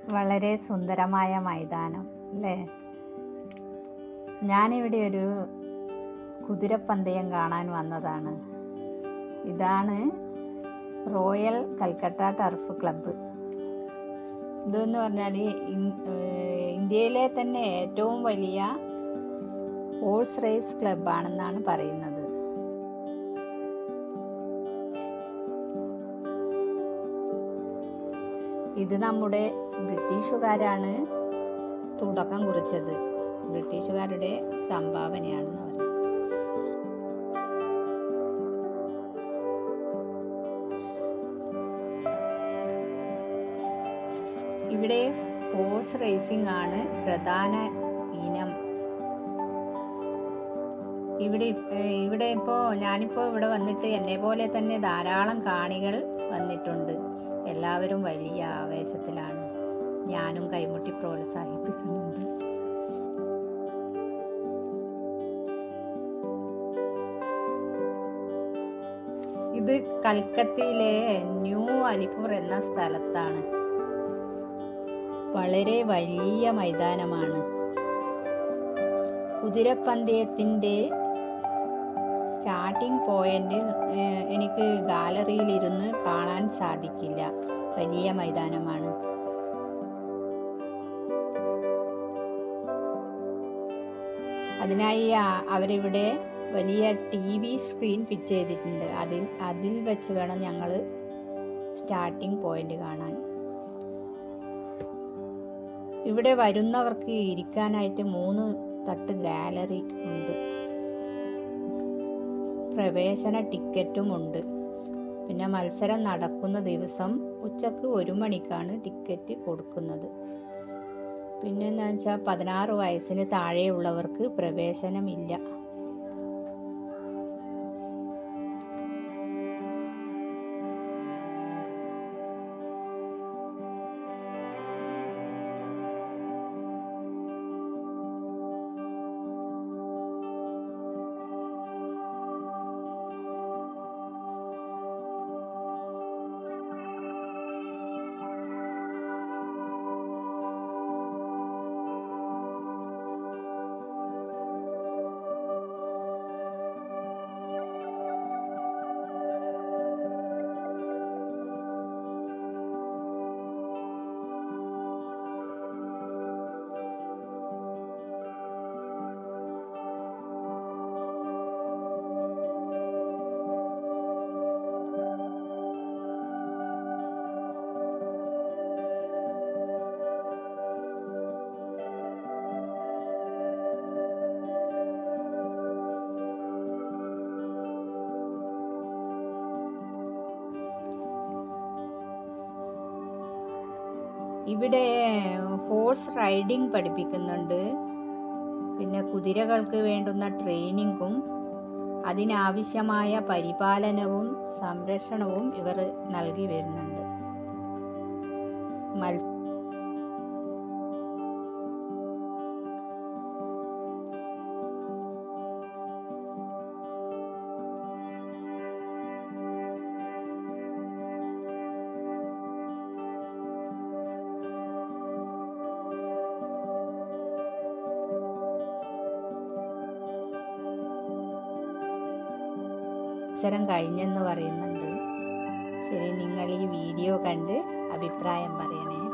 വളരെ സുന്ദരമായ മൈതാനം അല്ലേ ഞാനിവിടെ ഒരു കുതിരപ്പന്തയം കാണാൻ വന്നതാണ് ഇതാണ് റോയൽ കൽക്കട്ട ടർഫ് ക്ലബ്ബ് ഇതെന്ന് പറഞ്ഞാൽ ഇന്ത്യയിലെ തന്നെ ഏറ്റവും വലിയ ഹോഴ്സ് റേസ് ക്ലബ്ബാണെന്നാണ് പറയുന്നത് ഇത് നമ്മുടെ ബ്രിട്ടീഷുകാരാണ് തുടക്കം കുറിച്ചത് ബ്രിട്ടീഷുകാരുടെ സംഭാവനയാണെന്ന് പറയും ഇവിടെ ഹോഴ്സ് റേസിംഗ് ആണ് പ്രധാന ഇനം ഇവിടെ ഏഹ് ഇവിടെ ഇപ്പോൾ ഞാനിപ്പോൾ ഇവിടെ വന്നിട്ട് എന്നെ പോലെ തന്നെ ധാരാളം കാണികൾ വന്നിട്ടുണ്ട് എല്ലാവരും വലിയ ആവേശത്തിലാണ് ഞാനും കൈമുട്ടി പ്രോത്സാഹിപ്പിക്കുന്നുണ്ട് ഇത് കൽക്കത്തയിലെ ന്യൂ അലിപ്പൂർ എന്ന സ്ഥലത്താണ് വളരെ വലിയ മൈതാനമാണ് കുതിരപ്പന്തയത്തിൻ്റെ സ്റ്റാർട്ടിംഗ് പോയിന്റ് ഏഹ്, എനിക്ക് ഗാലറിയിൽ ഇരുന്ന് കാണാൻ സാധിക്കില്ല വലിയ മൈതാനമാണ് അതിനായി ആ- അവരിവിടെ വലിയ ടി വി സ്ക്രീൻ ഫിറ്റ് ചെയ്തിട്ടുണ്ട് അതിൽ അതിൽ വെച്ച് വേണം ഞങ്ങൾ സ്റ്റാർട്ടിംഗ് പോയിന്റ് കാണാൻ ഇവിടെ വരുന്നവർക്ക് ഇരിക്കാനായിട്ട് മൂന്ന് തട്ട് ഗാലറി ഉണ്ട് പ്രവേശന ടിക്കറ്റും ഉണ്ട് പിന്നെ മത്സരം നടക്കുന്ന ദിവസം ഉച്ചക്ക് ഒരു മണിക്കാണ് ടിക്കറ്റ് കൊടുക്കുന്നത് പിന്നെ എന്താ വെച്ചാൽ പതിനാറ് വയസ്സിന് താഴെയുള്ളവർക്ക് പ്രവേശനമില്ല ഇവിടെ ഹോഴ്സ് റൈഡിംഗ് പഠിപ്പിക്കുന്നുണ്ട് പിന്നെ കുതിരകൾക്ക് വേണ്ടുന്ന ട്രെയിനിങ്ങും അതിനാവശ്യമായ പരിപാലനവും സംരക്ഷണവും ഇവർ നൽകി വരുന്നുണ്ട് മത്സ മത്സരം കഴിഞ്ഞെന്ന് പറയുന്നുണ്ട് ശരി നിങ്ങൾ ഈ വീഡിയോ കണ്ട് അഭിപ്രായം പറയണേ